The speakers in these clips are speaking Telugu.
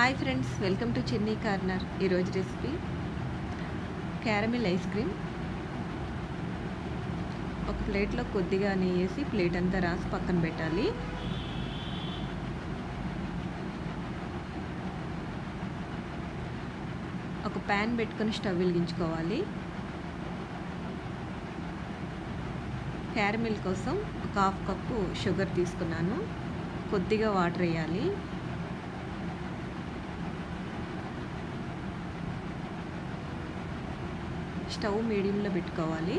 hi friends welcome to Chinni corner ఈరోజు రెసిపీ క్యారమిల్ ఐస్ క్రీమ్ ఒక ప్లేట్లో కొద్దిగా నెయ్యి వేసి ప్లేట్ అంతా రాసి పక్కన పెట్టాలి ఒక ప్యాన్ పెట్టుకొని స్టవ్ వెలిగించుకోవాలి క్యారమిల్ కోసం ఒక హాఫ్ కప్పు షుగర్ తీసుకున్నాను కొద్దిగా వాటర్ వేయాలి స్టవ్ మీడియంలో పెట్టుకోవాలి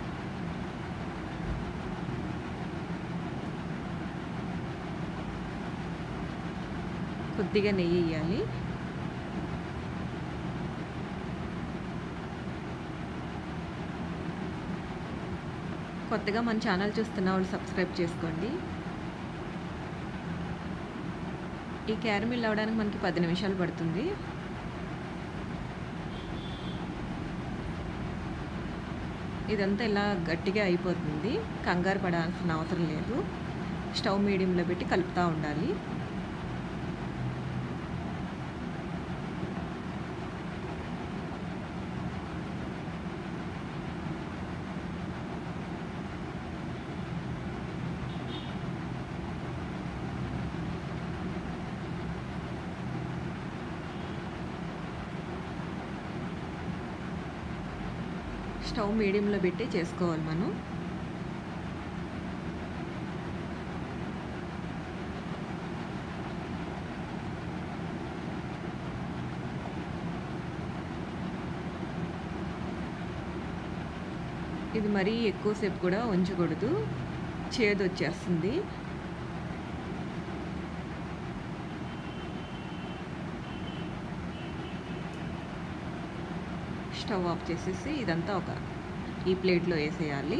కొద్దిగా నెయ్యి వేయాలి కొత్తగా మన ఛానల్ చూస్తున్న వాళ్ళు సబ్స్క్రైబ్ చేసుకోండి ఈ క్యారమిల్ అవ్వడానికి మనకి పది నిమిషాలు పడుతుంది ఇదంతా ఇలా గట్టిగా అయిపోతుంది కంగారు పడాల్సిన అవసరం లేదు స్టవ్ మీడియంలో పెట్టి కలుపుతూ ఉండాలి స్టవ్ మీడియంలో పెట్టి చేసుకోవాలి మనం ఇది మరీ ఎక్కువసేపు కూడా ఉంచకూడదు చేదు వచ్చేస్తుంది స్టవ్ ఆఫ్ చేసేసి ఇదంతా ఒక ఈ ప్లేట్లో వేసేయాలి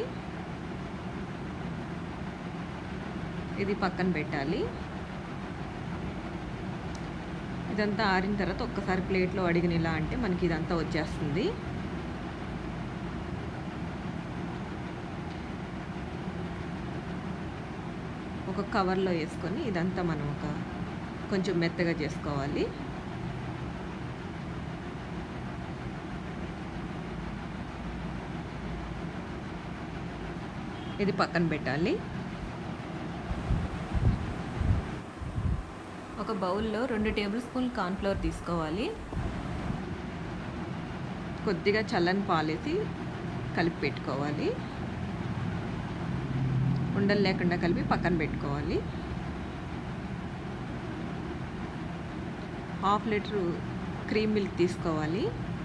ఇది పక్కన పెట్టాలి ఇదంతా ఆరిన తర్వాత ఒక్కసారి ప్లేట్లో అడిగిన ఇలా అంటే మనకి ఇదంతా వచ్చేస్తుంది ఒక కవర్లో వేసుకొని ఇదంతా మనం ఒక కొంచెం మెత్తగా చేసుకోవాలి ఇది పక్కన పెట్టాలి ఒక బౌల్లో రెండు టేబుల్ స్పూన్ కార్న్ఫ్లవర్ తీసుకోవాలి కొద్దిగా చల్లని పాలేసి కలిపి పెట్టుకోవాలి ఉండలు లేకుండా కలిపి పక్కన పెట్టుకోవాలి హాఫ్ లీటరు క్రీమ్ మిల్క్ తీసుకోవాలి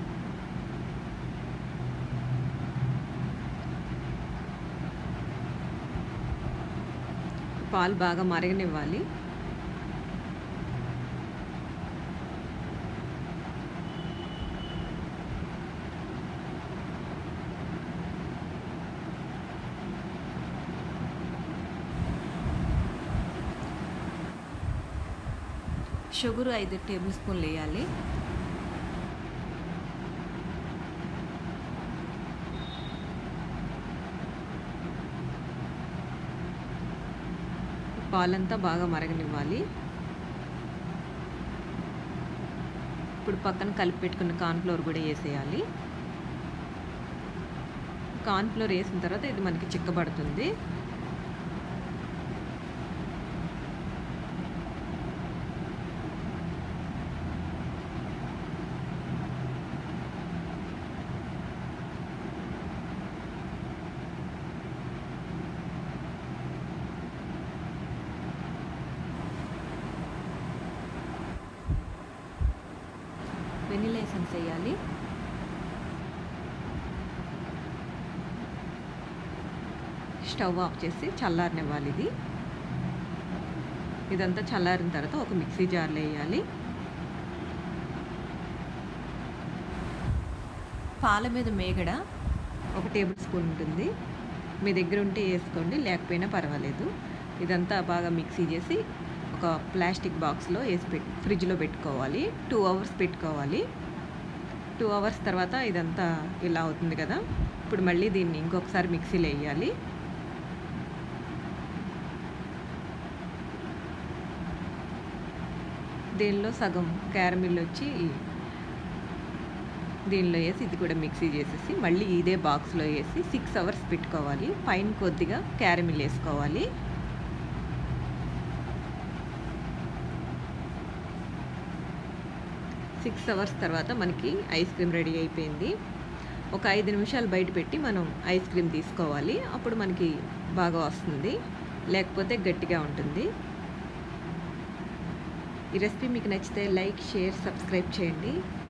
పాలు బాగా మరగనివ్వాలి షుగర్ ఐదు టేబుల్ స్పూన్లు వేయాలి పాలంతా బాగా మరగనివ్వాలి ఇప్పుడు పక్కన కలిపి పెట్టుకున్న కార్న్ఫ్లోర్ కూడా వేసేయాలి కార్న్ఫ్లోర్ వేసిన తర్వాత ఇది మనకి చిక్కబడుతుంది వెనిలా ఎసెన్స్ వేయాలి స్టవ్ ఆఫ్ చేసి చల్లారనివ్వాలి ఇది ఇదంతా చల్లారిన తర్వాత ఒక మిక్సీ జార్లో వేయాలి పాల మీద మేగడ ఒక టేబుల్ స్పూన్ ఉంటుంది మీ దగ్గర ఉంటే వేసుకోండి లేకపోయినా పర్వాలేదు ఇదంతా బాగా మిక్సీ చేసి ఒక ప్లాస్టిక్ బాక్స్లో వేసి పెట్టి ఫ్రిడ్జ్లో పెట్టుకోవాలి టూ అవర్స్ పెట్టుకోవాలి టూ అవర్స్ తర్వాత ఇదంతా ఇలా అవుతుంది కదా ఇప్పుడు మళ్ళీ దీన్ని ఇంకొకసారి మిక్సీలో వేయాలి దీనిలో సగం క్యారమిల్ వచ్చి దీనిలో వేసి ఇది కూడా మిక్సీ చేసేసి మళ్ళీ ఇదే బాక్స్లో వేసి సిక్స్ అవర్స్ పెట్టుకోవాలి పైన కొద్దిగా క్యారమిల్ వేసుకోవాలి సిక్స్ అవర్స్ తర్వాత మనకి ఐస్ క్రీమ్ రెడీ అయిపోయింది ఒక ఐదు నిమిషాలు బయట పెట్టి మనం ఐస్ క్రీమ్ తీసుకోవాలి అప్పుడు మనకి బాగా వస్తుంది లేకపోతే గట్టిగా ఉంటుంది ఈ రెసిపీ మీకు నచ్చితే లైక్ షేర్ సబ్స్క్రైబ్ చేయండి